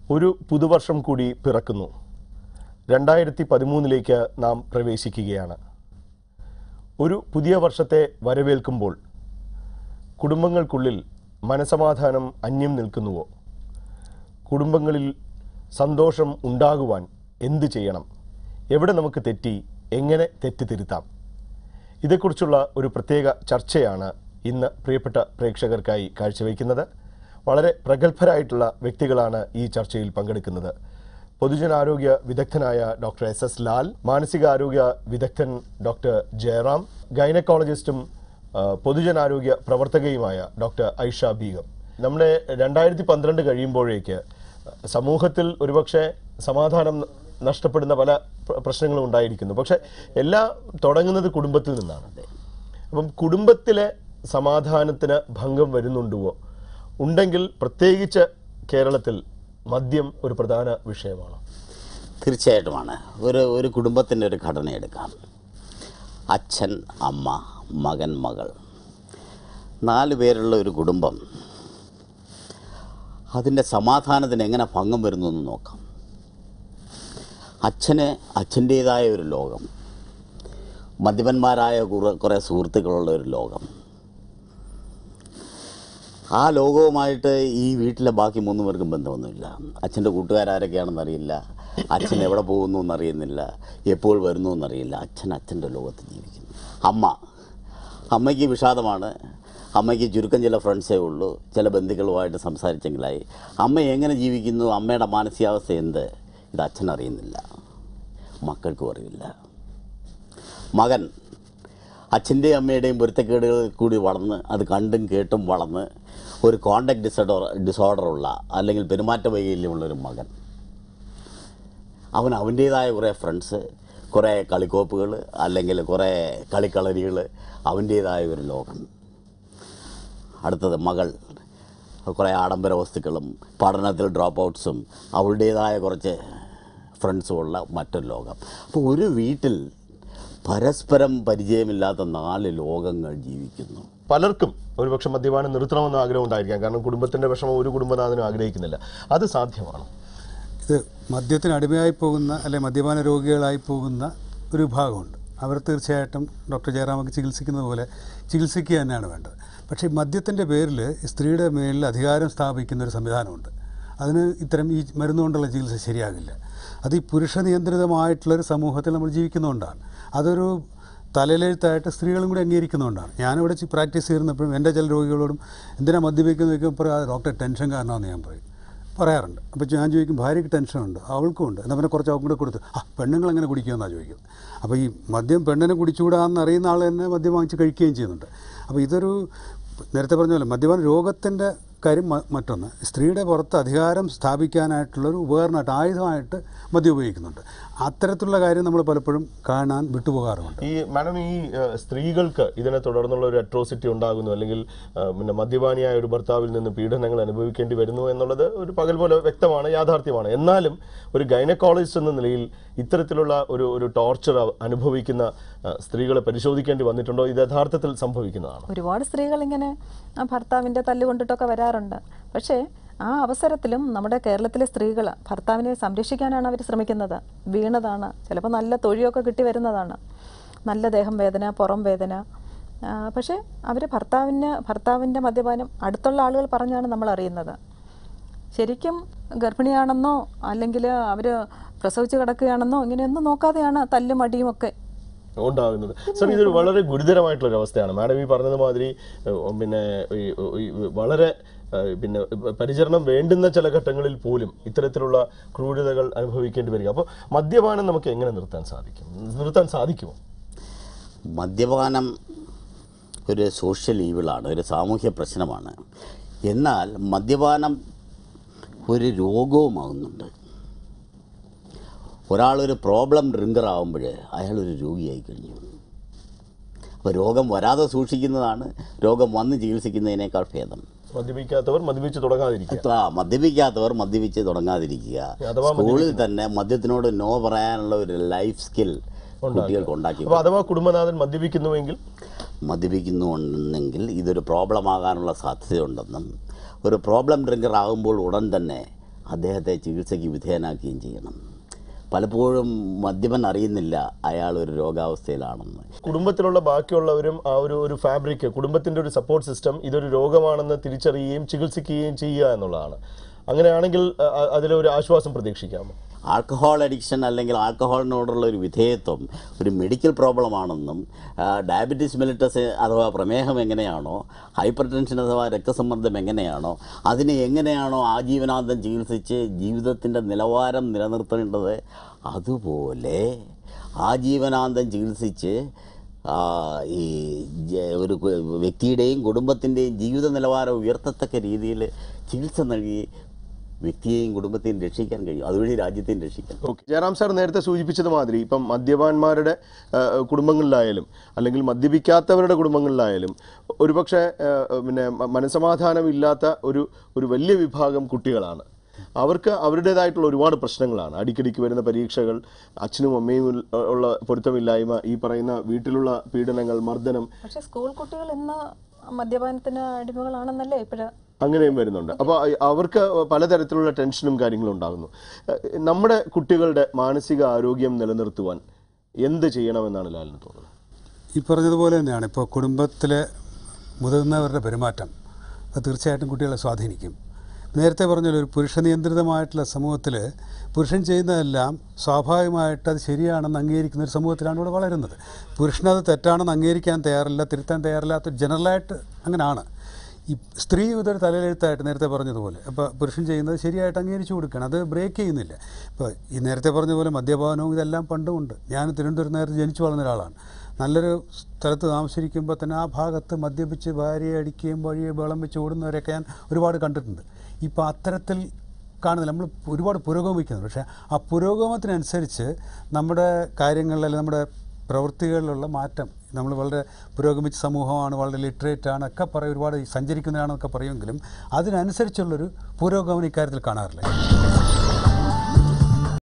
ഒരു പുതുവർഷം കൂടി പിറക്കുന്നു രണ്ടായിരത്തി പതിമൂന്നിലേക്ക് നാം പ്രവേശിക്കുകയാണ് ഒരു പുതിയ വർഷത്തെ വരവേൽക്കുമ്പോൾ കുടുംബങ്ങൾക്കുള്ളിൽ മനസമാധാനം അന്യം നിൽക്കുന്നുവോ കുടുംബങ്ങളിൽ സന്തോഷം ഉണ്ടാകുവാൻ എന്ത് ചെയ്യണം എവിടെ നമുക്ക് തെറ്റി എങ്ങനെ തെറ്റ് തിരുത്താം ഇതേക്കുറിച്ചുള്ള ഒരു പ്രത്യേക ചർച്ചയാണ് ഇന്ന് പ്രിയപ്പെട്ട പ്രേക്ഷകർക്കായി കാഴ്ചവെക്കുന്നത് വളരെ പ്രഗത്ഭരായിട്ടുള്ള വ്യക്തികളാണ് ഈ ചർച്ചയിൽ പങ്കെടുക്കുന്നത് പൊതുജനാരോഗ്യ വിദഗ്ധനായ ഡോക്ടർ എസ് എസ് ലാൽ മാനസികാരോഗ്യ വിദഗ്ധൻ ഡോക്ടർ ജയറാം ഗൈനക്കോളജിസ്റ്റും ആ, പൊതുജനാരോഗ്യ പ്രവർത്തകയുമായ ഡോക്ടർ ഐഷ ബീഗം നമ്മുടെ രണ്ടായിരത്തി പന്ത്രണ്ട് കഴിയുമ്പോഴേക്ക് സമൂഹത്തിൽ ഒരുപക്ഷെ സമാധാനം നഷ്ടപ്പെടുന്ന പല പ്ര- പ്രശ്നങ്ങളും ഉണ്ടായിരിക്കുന്നു പക്ഷെ എല്ലാം തുടങ്ങുന്നത് കുടുംബത്തിൽ നിന്നാണ് അപ്പം കുടുംബത്തിലെ സമാധാനത്തിന് ഭംഗം വരുന്നുണ്ടോ ഉണ്ടെങ്കിൽ പ്രത്യേകിച്ച് കേരളത്തിൽ മദ്യം ഒരു പ്രധാന വിഷയമാണ് തീർച്ചയായിട്ടുമാണ് ഒരു ഒരു കുടുംബത്തിൻ്റെ ഒരു ഘടന എടുക്കാം അച്ഛൻ അമ്മ മകൻ മകൾ നാല് പേരുള്ള ഒരു കുടുംബം അതിൻ്റെ സമാധാനത്തിന് എങ്ങനെ ഭംഗം വരുന്നു എന്ന് നോക്കാം അച്ഛന് അച്ഛൻ്റേതായ ഒരു ലോകം മദ്യപന്മാരായ കുറേ കുറേ സുഹൃത്തുക്കളുള്ള ഒരു ലോകം ആ ലോകവുമായിട്ട് ഈ വീട്ടിലെ ബാക്കി മൂന്ന് പേർക്കും ബന്ധമൊന്നുമില്ല അച്ഛൻ്റെ കൂട്ടുകാരൊക്കെയാണെന്ന് അറിയില്ല അച്ഛൻ എവിടെ പോകുന്നു എന്നറിയുന്നില്ല എപ്പോൾ വരുന്നു എന്നറിയില്ല അച്ഛൻ അച്ഛൻ്റെ ലോകത്ത് ജീവിക്കുന്നു അമ്മ അമ്മയ്ക്ക് വിഷാദമാണ് അമ്മയ്ക്ക് ചുരുക്കം ചില ഫ്രണ്ട്സേ ഉള്ളൂ ചില ബന്ധുക്കളുമായിട്ട് സംസാരിച്ചെങ്കിലായി അമ്മ എങ്ങനെ ജീവിക്കുന്നു അമ്മയുടെ മാനസികാവസ്ഥ എന്ത് ഇത് അച്ഛൻ അറിയുന്നില്ല മക്കൾക്കും അറിയില്ല മകൻ അച്ഛൻ്റെയും അമ്മയുടെയും പൊരുത്തക്കേടുകളിൽ കൂടി വളർന്ന് അത് കണ്ടും കേട്ടും വളർന്ന് ഒരു കോണ്ടാക്ട് ഡിസോർഡർ ഡിസോർഡറുള്ള അല്ലെങ്കിൽ പെരുമാറ്റ വൈകല്യമുള്ള ഒരു മകൻ അവൻ അവൻ്റേതായ കുറേ ഫ്രണ്ട്സ് കുറേ കളിക്കോപ്പുകൾ അല്ലെങ്കിൽ കുറേ കളിക്കളരികൾ അവൻ്റേതായ ഒരു ലോകം അടുത്തത് മകൾ കുറേ ആഡംബര വസ്തുക്കളും പഠനത്തിൽ ഡ്രോപ്പ് ഔട്ട്സും അവളുടേതായ കുറച്ച് ഫ്രണ്ട്സുമുള്ള മറ്റൊരു ലോകം അപ്പോൾ ഒരു വീട്ടിൽ പരസ്പരം പരിചയമില്ലാത്ത നാല് ലോകങ്ങൾ ജീവിക്കുന്നു പലർക്കും ഒരുപക്ഷെ മദ്യപാനം നിർത്തണമെന്ന് ആഗ്രഹം ഉണ്ടായിരിക്കാം കാരണം കുടുംബത്തിന്റെ വിഷമം ഒരു കുടുംബനാഥനും ആഗ്രഹിക്കുന്നില്ല അത് സാധ്യമാണ് ഇത് മദ്യത്തിന് അടിമയായി പോകുന്ന അല്ലെ മദ്യപാന രോഗികളായി പോകുന്ന ഒരു വിഭാഗമുണ്ട് അവർ തീർച്ചയായിട്ടും ഡോക്ടർ ജയറാമൊക്കെ ചികിത്സിക്കുന്നത് പോലെ ചികിത്സിക്കുക തന്നെയാണ് വേണ്ടത് പക്ഷേ ഈ മദ്യത്തിൻ്റെ പേരിൽ സ്ത്രീയുടെ മേലിൽ അധികാരം സ്ഥാപിക്കുന്ന ഒരു സംവിധാനമുണ്ട് അതിന് ഇത്തരം ഈ മരുന്നുകൊണ്ടുള്ള ചികിത്സ ശരിയാകില്ല അത് ഈ പുരുഷ നിയന്ത്രിതമായിട്ടുള്ളൊരു സമൂഹത്തിൽ നമ്മൾ ജീവിക്കുന്നതുകൊണ്ടാണ് അതൊരു തലയിലെഴുത്തായിട്ട് സ്ത്രീകളും കൂടി അംഗീകരിക്കുന്നതുകൊണ്ടാണ് ഞാനിവിടെ ചി- പ്രാക്ടീസ് ചെയ്യുന്നപ്പോഴും എൻ്റെ ചില രോഗികളോടും എന്തിനാ മദ്യപിക്കുന്നത് ചോദിക്കുമ്പോൾ പറയും ഡോക്ടർ ടെൻഷൻ കാരണമാണെന്ന് ഞാൻ പറയും പറയാറുണ്ട് അപ്പോൾ ഞാൻ ചോദിക്കും ഭാര്യയ്ക്ക് ടെൻഷനുണ്ട് അവൾക്കും ഉണ്ട് എന്നാൽ പിന്നെ കുറച്ച് അവൾക്കും കൂടെ കൊടുത്ത് ആ പെണ്ണുങ്ങൾ എങ്ങനെ കുടിക്കുമെന്നാണ് ചോദിക്കുന്നത് അപ്പോൾ ഈ മദ്യം പെണ്ണിനെ കുടിച്ചുകൂടാന്ന് അറിയുന്ന ആൾ തന്നെ മദ്യം വാങ്ങിച്ച് കഴിക്കുകയും ചെയ്യുന്നുണ്ട് അപ്പോൾ ഇതൊരു നേരത്തെ പറഞ്ഞ പോലെ മദ്യപാന രോഗത്തിൻ്റെ കാര്യം മ- മറ്റൊന്ന് സ്ത്രീയുടെ പുറത്ത് അധികാരം സ്ഥാപിക്കാനായിട്ടുള്ളൊരു ഉപകരണമായിട്ട് ആയുധമായിട്ട് മദ്യം ഉപയോഗിക്കുന്നുണ്ട് അത്തരത്തിലുള്ള കാര്യം നമ്മൾ പലപ്പോഴും കാണാൻ വിട്ടുപോകാറുമുണ്ട് ഈ മാഡം ഈ ഏഹ്, സ്ത്രീകൾക്ക് ഇതിനെ തുടർന്നുള്ള ഒരു അട്രോസിറ്റി ഉണ്ടാകുന്നു അല്ലെങ്കിൽ ഏഹ്, പിന്നെ മദ്യപാനിയായ ഒരു ഭർത്താവിൽ നിന്ന് പീഡനങ്ങൾ അനുഭവിക്കേണ്ടി വരുന്നു എന്നുള്ളത് ഒരു പകൽ പോലെ വ്യക്തമാണ് യാഥാർത്ഥ്യമാണ് എന്നാലും ഒരു ഗൈനക്കോളജിസ്റ്റ് എന്ന നിലയിൽ ഇത്തരത്തിലുള്ള ഒരു ഒരു ടോർച്ചർ അനുഭവിക്കുന്ന ഏഹ്, സ്ത്രീകളെ പരിശോധിക്കേണ്ടി വന്നിട്ടുണ്ടോ ഇത് യഥാർത്ഥത്തിൽ സംഭവിക്കുന്നതാണ് ഒരുപാട് സ്ത്രീകൾ ഇങ്ങനെ ആ ഭർത്താവിൻ്റെ തല്ല് കൊണ്ടിട്ടൊക്കെ വരാറുണ്ട് പക്ഷേ ആ അവസരത്തിലും നമ്മുടെ കേരളത്തിലെ സ്ത്രീകൾ ഭർത്താവിനെ സംരക്ഷിക്കാനാണ് അവർ ശ്രമിക്കുന്നത് വീണതാണ് ചിലപ്പോൾ നല്ല തൊഴിയൊക്കെ കിട്ടി വരുന്നതാണ് നല്ല ദേഹം വേദന പുറം വേദന ആ, പക്ഷേ അവർ ഭർത്താവിന് ഭർത്താവിൻ്റെ മദ്യപാനം അടുത്തുള്ള ആളുകൾ പറഞ്ഞാണ് നമ്മൾ അറിയുന്നത് ശരിക്കും ഗർഭിണിയാണെന്നോ അല്ലെങ്കിൽ അവർ പ്രസവിച്ച് കിടക്കുകയാണെന്നോ ഇങ്ങനെയൊന്നും നോക്കാതെയാണ് തല്ലും അടിയും ഒക്കെ ഉണ്ടാകുന്നത് സർ ഇതൊരു വളരെ ഗുരുതരമായിട്ടുള്ള ഒരു അവസ്ഥയാണ് മാഡം ഈ പറഞ്ഞത് മാതിരി ഏഹ്, പിന്നെ ഈ- ഈ വളരെ ഏഹ്, പിന്നെ പരിചരണം വേണ്ടുന്ന ചില ഘട്ടങ്ങളിൽ പോലും ഇത്തരത്തിലുള്ള ക്രൂരതകൾ അനുഭവിക്കേണ്ടി വരിക അപ്പോൾ മദ്യപാനം നമുക്ക് എങ്ങനെ നിർത്താൻ സാധിക്കും നിർത്താൻ സാധിക്കുമോ മദ്യപാനം ഒരു സോഷ്യൽ ഈവിളാണ് ഒരു സാമൂഹ്യ പ്രശ്നമാണ് എന്നാൽ മദ്യപാനം ഒരു രോഗവുമാകുന്നുണ്ട് ഒരാളൊരു പ്രോബ്ലം ഡ്രിങ്കർ ആകുമ്പോൾ അയാളൊരു രോഗിയായി കഴിഞ്ഞു അപ്പോൾ രോഗം വരാതെ സൂക്ഷിക്കുന്നതാണ് രോഗം വന്ന് ചികിത്സിക്കുന്നതിനേക്കാൾ ഭേദം മദ്യപിക്കാത്തവർ മദ്യപിച്ച് തുടങ്ങാതിരിക്കുക ആ മദ്യപിക്കാത്തവർ മദ്യപിച്ച് തുടങ്ങാതിരുക്കുക അഥവാ സ്കൂളിൽ തന്നെ മദ്യത്തിനോട് നോ പറയാനുള്ള ഒരു ലൈഫ് സ്കിൽ കുട്ടികൾക്ക് ഉണ്ടാക്കി അപ്പോൾ അഥവാ കുടുംബനാഥൻ മദ്യപിക്കുന്നുവെങ്കിൽ മദ്യപിക്കുന്നുണ്ടെങ്കിൽ ഇതൊരു പ്രോബ്ലം ആകാനുള്ള സാധ്യതയുണ്ടെന്നും ഒരു പ്രോബ്ലം ഡ്രിങ്കർ ആകുമ്പോൾ ഉടൻ തന്നെ അദ്ദേഹത്തെ ചികിത്സയ്ക്ക് വിധേയനാക്കുകയും ചെയ്യണം പലപ്പോഴും മദ്യപൻ അറിയുന്നില്ല അയാൾ ഒരു രോഗാവസ്ഥയിലാണെന്ന് കുടുംബത്തിലുള്ള ബാക്കിയുള്ളവരും ആ ഒരു ഒരു ഫാബ്രിക് കുടുംബത്തിന്റെ ഒരു സപ്പോർട്ട് സിസ്റ്റം ഇതൊരു രോഗമാണെന്ന് തിരിച്ചറിയുകയും ചികിത്സിക്കുകയും ചെയ്യുക എന്നുള്ളതാണ് അങ്ങനെയാണെങ്കിൽ അ- അ- അതിലൊരു ആശ്വാസം പ്രതീക്ഷിക്കാമോ ആൽക്കഹോൾ അഡിക്ഷൻ അല്ലെങ്കിൽ ആൽക്കഹോളിനോടുള്ള ഒരു വിധേയത്വം ഒരു മെഡിക്കൽ പ്രോബ്ലം ആണെന്നും ആ, ഡയബറ്റീസ് മെലിറ്റസ് അഥവാ പ്രമേഹം എങ്ങനെയാണോ ഹൈപ്പർ ടെൻഷൻ അഥവാ രക്തസമ്മർദ്ദം എങ്ങനെയാണോ അതിനെ എങ്ങനെയാണോ ആജീവനാന്തം ചികിത്സിച്ച് ജീവിതത്തിൻ്റെ നിലവാരം നിലനിർത്തേണ്ടത് അതുപോലെ ആജീവനാന്തം ചികിത്സിച്ച് ആ, ഈ ജ- ഒരു കു- വ്യക്തിയുടെയും കുടുംബത്തിൻ്റെയും ജീവിത നിലവാരം ഉയർത്തത്തക്ക രീതിയിൽ ചികിത്സ നൽകി വ്യക്തിയെയും കുടുംബത്തെയും രക്ഷിക്കാൻ കഴിയും അതുവഴി രാജ്യത്തെയും രക്ഷിക്കാൻ ഓക്കെ ജയറാം സാർ നേരത്തെ സൂചിപ്പിച്ചത് മാതിരി ഇപ്പം മദ്യപാന്മാരുടെ ആ, കുടുംബങ്ങളിലായാലും അല്ലെങ്കിൽ മദ്യപിക്കാത്തവരുടെ കുടുംബങ്ങളിലായാലും ഒരുപക്ഷെ ആ, പിന്നെ മ- മനസമാധാനമില്ലാത്ത ഒരു ഒരു വലിയ വിഭാഗം കുട്ടികളാണ് അവർക്ക് അവരുടേതായിട്ടുള്ള ഒരുപാട് പ്രശ്നങ്ങളാണ് അടിക്കടിക്ക് വരുന്ന പരീക്ഷകൾ അച്ഛനും അമ്മയും ഉൾ- ഉള്ള പൊരുത്തമില്ലായ്മ ഈ പറയുന്ന വീട്ടിലുള്ള പീഡനങ്ങൾ മർദ്ദനം പക്ഷെ സ്കൂൾ കുട്ടികൾ ഇന്ന് മദ്യപാനത്തിന് അടിമകളാണെന്നല്ലേ ഇപ്പോഴ് അങ്ങനെയും വരുന്നുണ്ട് അപ്പോൾ അവർക്ക് പലതരത്തിലുള്ള ടെൻഷനും കാര്യങ്ങളും ഉണ്ടാകുന്നു ഏഹ് നമ്മുടെ കുട്ടികളുടെ മാനസിക ആരോഗ്യം നിലനിർത്തുവാൻ എന്ത് ചെയ്യണമെന്നാണ് ലാലിന് തോന്നുന്നത് ഈ പറഞ്ഞതുപോലെ തന്നെയാണ് ഇപ്പോൾ കുടുംബത്തിലെ മുതിർന്നവരുടെ പെരുമാറ്റം അത് തീർച്ചയായിട്ടും കുട്ടികളെ സ്വാധീനിക്കും നേരത്തെ പറഞ്ഞ ഒരു പുരുഷ നിയന്ത്രിതമായിട്ടുള്ള സമൂഹത്തിൽ പുരുഷൻ ചെയ്യുന്നതെല്ലാം സ്വാഭാവികമായിട്ട് അത് ശരിയാണെന്ന് അംഗീകരിക്കുന്ന ഒരു സമൂഹത്തിലാണ് ഇവിടെ വളരുന്നത് പുരുഷനത് തെറ്റാണെന്ന് അംഗീകരിക്കാൻ തയ്യാറില്ല തിരുത്താൻ തയ്യാറില്ലാത്ത ജനറലായിട്ട് അങ്ങനെയാണ് ഈ സ്ത്രീ ഇതൊരു തലയിലെഴുത്തായിട്ട് നേരത്തെ പറഞ്ഞതുപോലെ അപ്പോൾ പുരുഷൻ ചെയ്യുന്നത് ശരിയായിട്ട് അംഗീകരിച്ചു കൊടുക്കണം അത് ബ്രേക്ക് ചെയ്യുന്നില്ല ഇപ്പോൾ ഈ നേരത്തെ പറഞ്ഞ പോലെ മദ്യപാനവും ഇതെല്ലാം പണ്ടുമുണ്ട് ഞാൻ തിരുവനന്തപുരം നേരത്തെ ജനിച്ചു വളർന്ന ഒരാളാണ് നല്ലൊരു സ്ഥലത്ത് താമസിക്കുമ്പോൾ തന്നെ ആ ഭാഗത്ത് മദ്യപിച്ച് ഭാര്യയെ അടിക്കുകയും വഴിയെ വെള്ളം വെച്ച് ഓടുന്നവരെയൊക്കെ ഞാൻ ഒരുപാട് കണ്ടിട്ടുണ്ട് ഇപ്പോൾ അത്തരത്തിൽ കാണുന്നില്ല നമ്മൾ ഒരുപാട് പുരോഗമിക്കുന്നു പക്ഷേ ആ പുരോഗമനത്തിനനുസരിച്ച് നമ്മുടെ കാര്യങ്ങളിൽ അല്ലെങ്കിൽ നമ്മുടെ പ്രവൃത്തികളിലുള്ള മാറ്റം നമ്മൾ വളരെ പുരോഗമിച്ച സമൂഹമാണ് വളരെ ലിറ്ററേറ്റ് ആണ് ഒക്കെ പറയും ഒരുപാട് സഞ്ചരിക്കുന്നതാണെന്നൊക്കെ പറയുമെങ്കിലും അതിനനുസരിച്ചുള്ളൊരു പുരോഗമനം ഇക്കാര്യത്തിൽ കാണാറില്ല